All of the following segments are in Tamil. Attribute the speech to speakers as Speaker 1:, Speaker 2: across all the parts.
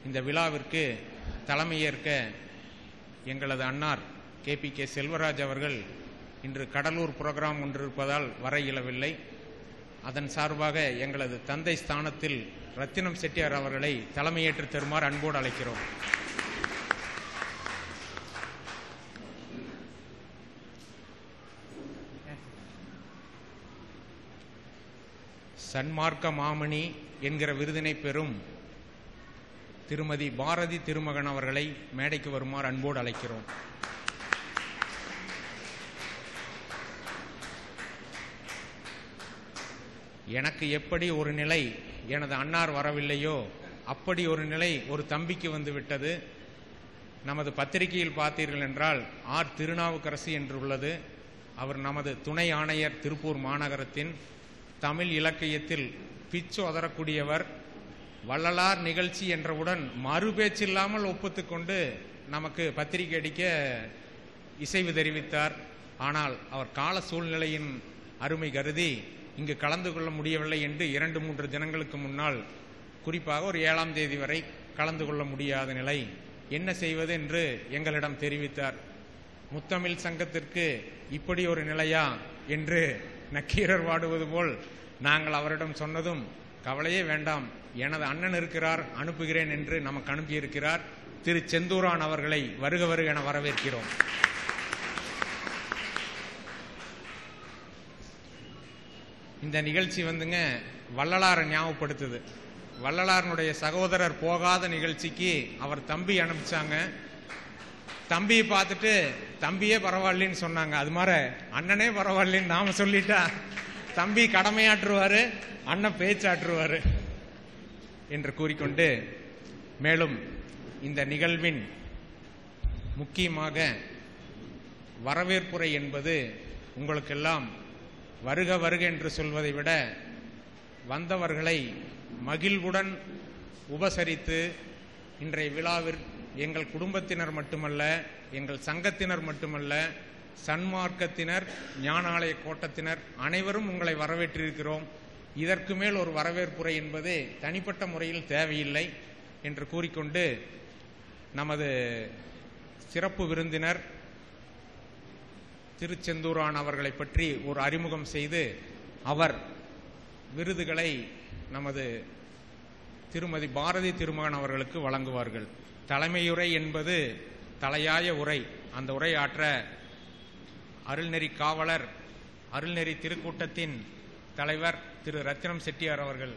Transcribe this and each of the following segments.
Speaker 1: இந்த விழாவிற்கு தலைமையேற்க எங்களது அன்னார் கே பி கே செல்வராஜ் அவர்கள் இன்று கடலூர் புரோகிராம் ஒன்று இருப்பதால் வர இயலவில்லை அதன் சார்பாக எங்களது தந்தை ஸ்தானத்தில் ரத்தினம் செட்டியார் அவர்களை தலைமையேற்று தருமாறு அன்போடு அழைக்கிறோம் சன்மார்க்க மாமணி என்கிற விருதினை பெறும் திருமதி பாரதி திருமகன் அவர்களை மேடைக்கு வருமாறு அன்போடு அழைக்கிறோம் எனக்கு எப்படி ஒரு நிலை எனது அன்னார் வரவில்லையோ அப்படி ஒரு நிலை ஒரு தம்பிக்கு வந்து விட்டது நமது பத்திரிகையில் பார்த்தீர்கள் என்றால் ஆர் திருநாவுக்கரசு என்று உள்ளது அவர் நமது துணை ஆணையர் திருப்பூர் மாநகரத்தின் தமிழ் இலக்கியத்தில் பிச்சு உதறக்கூடியவர் வள்ளலார் நிகழ்ச்சி என்றவுடன் மறுபேச்சில்லாமல் ஒப்புத்துக்கொண்டு நமக்கு பத்திரிகை அடிக்க இசைவு தெரிவித்தார் ஆனால் அவர் கால சூழ்நிலையின் அருமை கருதி இங்கு கலந்து கொள்ள முடியவில்லை என்று இரண்டு மூன்று தினங்களுக்கு முன்னால் குறிப்பாக ஒரு ஏழாம் தேதி வரை கலந்து கொள்ள முடியாத நிலை என்ன செய்வது என்று எங்களிடம் தெரிவித்தார் முத்தமிழ் சங்கத்திற்கு இப்படி ஒரு நிலையா என்று நக்கீரர் வாடுவது போல் நாங்கள் அவரிடம் சொன்னதும் கவலையே வேண்டாம் எனது அண்ணன் இருக்கிறார் அனுப்புகிறேன் என்று நமக்கு அனுப்பியிருக்கிறார் திரு செந்தூரான் அவர்களை வருக வருக என வரவேற்கிறோம் இந்த நிகழ்ச்சி வந்துங்க வள்ளலாரை ஞாபகப்படுத்துது வள்ளலாரனுடைய சகோதரர் போகாத நிகழ்ச்சிக்கு அவர் தம்பி அனுப்பிச்சாங்க தம்பியை பார்த்துட்டு தம்பியே பரவாயில்லன்னு சொன்னாங்க அது மாதிரி அண்ணனே பரவாயில்லன்னு நாம சொல்லிட்டா தம்பி கடமையாற்றுவாரு அண்ணன் பேச்சாற்றுவாரு என்று கூறிக்கொண்டு மேலும் இந்த நிகழ்வின் முக்கியமாக வரவேற்புரை என்பது உங்களுக்கெல்லாம் வருக வருக என்று சொல்வதை விட வந்தவர்களை மகிழ்வுடன் உபசரித்து இன்றைய விழாவில் எங்கள் குடும்பத்தினர் மட்டுமல்ல எங்கள் சங்கத்தினர் மட்டுமல்ல சன்மார்க்கத்தினர் ஞானாலய கோட்டத்தினர் அனைவரும் உங்களை வரவேற்றிருக்கிறோம் இதற்கு மேல் ஒரு வரவேற்புரை என்பது தனிப்பட்ட முறையில் தேவையில்லை என்று கூறிக்கொண்டு நமது சிறப்பு விருந்தினர் திருச்செந்தூரான் அவர்களை பற்றி ஒரு அறிமுகம் செய்து அவர் விருதுகளை நமது திருமதி பாரதி திருமகன் அவர்களுக்கு வழங்குவார்கள் தலைமையுரை என்பது தலையாய உரை அந்த உரை ஆற்ற அருள்நெறி காவலர் அருள்நெறி திருக்கூட்டத்தின் தலைவர் திரு ரத்தினம் செட்டியார் அவர்கள்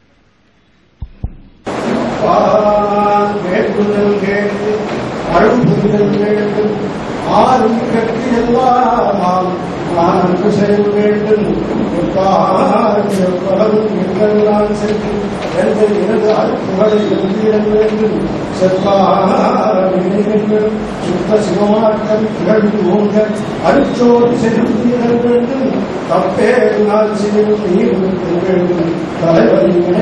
Speaker 2: வேண்டுதல் கேட்டு அழுகுதல் வேண்டும் ஆறும் கட்டி எல்லாம் நான் அன்பு செய்ய வேண்டும் எவ்வளவும் எங்கெல்லாம் சென்று எந்த எனது அற்புகளை எழுதிட வேண்டும் செவ்வாறு சுத்த சிவமாட்டம் திகழ்ந்து ஓங்க அருச்சோடு செலுத்திட வேண்டும் தப்பே நான் செய்யும் நீர் வேண்டும் தலைவலிகளை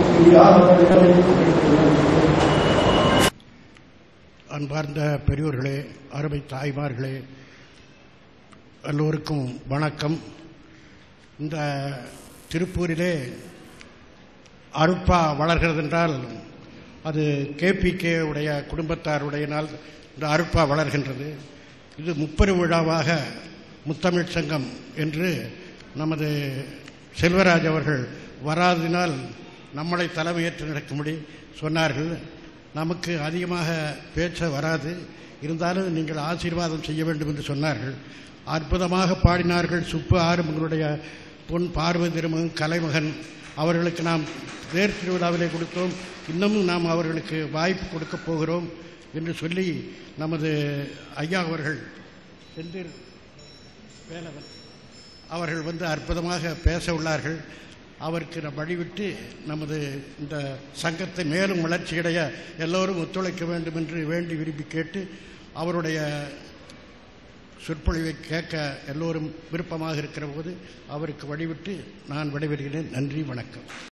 Speaker 3: அன்பார்ந்த பெரியோர்களே அருமை தாய்மார்களே எல்லோருக்கும் வணக்கம் இந்த திருப்பூரிலே அருப்பா வளர்கிறது என்றால் அது கேபிகே உடைய குடும்பத்தாருடையனால் இந்த அருப்பா வளர்கின்றது இது முப்பெரு விழாவாக முத்தமிழ் சங்கம் என்று நமது செல்வராஜ் அவர்கள் வராததினால் நம்மளை தலைமையேற்று நடக்கும்படி சொன்னார்கள் நமக்கு அதிகமாக பேச்ச வராது இருந்தாலும் நீங்கள் ஆசீர்வாதம் செய்ய வேண்டும் என்று சொன்னார்கள் அற்புதமாக பாடினார்கள் சுப்பு ஆறுமுகனுடைய பொன் பார்வதி திருமகன் கலைமகன் அவர்களுக்கு நாம் தேர் திருவிழாவிலே கொடுத்தோம் இன்னமும் நாம் அவர்களுக்கு வாய்ப்பு கொடுக்கப் போகிறோம் என்று சொல்லி நமது ஐயா அவர்கள் செந்தில் வேலவன் அவர்கள் வந்து அற்புதமாக பேச உள்ளார்கள் அவருக்கு நம் வழிவிட்டு நமது இந்த சங்கத்தை மேலும் வளர்ச்சியடைய எல்லோரும் ஒத்துழைக்க வேண்டும் என்று வேண்டி விரும்பி கேட்டு அவருடைய சொற்பொழிவை கேட்க எல்லோரும் விருப்பமாக இருக்கிற போது அவருக்கு வழிவிட்டு நான் விடைபெறுகிறேன் நன்றி வணக்கம்